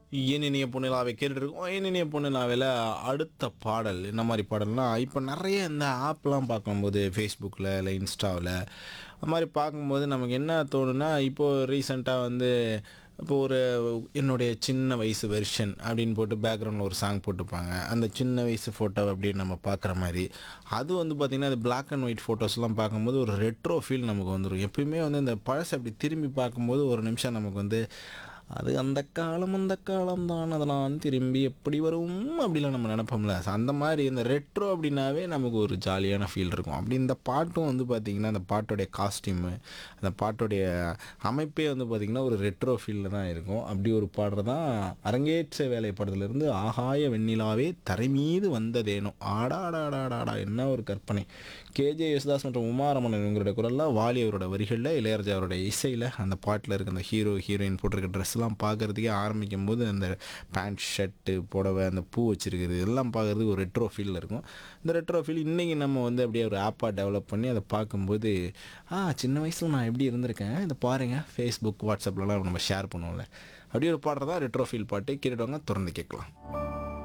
ஏனினிய பொண்ணிலாவை கேட்டுருக்கோம் ஏனினிய பொண்ணிலாவில் அடுத்த பாடல் என்ன மாதிரி பாடல்னா இப்போ நிறைய இந்த ஆப்லாம் பார்க்கும்போது ஃபேஸ்புக்கில் இல்லை இன்ஸ்டாவில் அது மாதிரி பார்க்கும்போது நமக்கு என்ன தோணுன்னா இப்போது ரீசெண்டாக வந்து இப்போ ஒரு என்னுடைய சின்ன வயசு வெர்ஷன் அப்படின்னு போட்டு பேக்ரவுண்டில் ஒரு சாங் போட்டுப்பாங்க அந்த சின்ன வயசு ஃபோட்டோ அப்படின்னு நம்ம பார்க்குற மாதிரி அது வந்து பார்த்திங்கன்னா அது Black அண்ட் ஒயிட் ஃபோட்டோஸ்லாம் பார்க்கும்போது ஒரு ரெட்ரோ ஃபீல் நமக்கு வந்துடும் எப்பயுமே வந்து இந்த பழசை அப்படி திரும்பி பார்க்கும்போது ஒரு நிமிஷம் நமக்கு வந்து அது அந்த காலம் அந்த காலம் தான் அதெல்லாம் திரும்பி எப்படி வரும் அப்படிலாம் நம்ம நினைப்போம்ல So, அந்த மாதிரி இந்த ரெட்ரோ அப்படின்னாவே நமக்கு ஒரு ஜாலியான ஃபீல் இருக்கும் அப்படி இந்த பாட்டும் வந்து பார்த்திங்கன்னா அந்த பாட்டோடைய காஸ்டியூமு அந்த பாட்டோடைய அமைப்பே வந்து பார்த்திங்கன்னா ஒரு ரெட்ரோ ஃபீலில் தான் இருக்கும் அப்படி ஒரு பாடுறது தான் அரங்கேற்ற வேலை படத்துலேருந்து ஆகாய வெண்ணிலாவே தரை மீது வந்ததேனோ ஆடாடாடாடாடா என்ன ஒரு கற்பனை கேஜே யேசுதாஸ் மற்றும் உமாரமணன் இவங்களுடைய குரலில் வாலி அவரோட வரிகளில் இளையராஜா அவருடைய இசையில் அந்த பாட்டில் இருக்க அந்த ஹீரோ ஹீரோயின் போட்டிருக்க ட்ரெஸ்லாம் பார்க்குறதுக்கே ஆரம்பிக்கும் போது அந்த பேண்ட் ஷர்ட்டு புடவை அந்த பூ வச்சுருக்குது எல்லாம் பார்க்குறதுக்கு ஒரு ரெட்ரோ ஃபீலில் இருக்கும் இந்த ரெட்ரோ ஃபீல் இன்றைக்கி நம்ம வந்து அப்படியே ஒரு ஆப்பாக டெவலப் பண்ணி அதை பார்க்கும்போது ஆ சின்ன வயசில் நான் எப்படி இருந்திருக்கேன் இதை பாருங்கள் ஃபேஸ்புக் வாட்ஸ்அப்லலாம் நம்ம ஷேர் பண்ணுவோம்ல அப்படியே ஒரு பாடுறதா ரெட்ரோ ஃபீல் பாட்டு கேட்டுட்டு வாங்க திறந்து கேட்கலாம்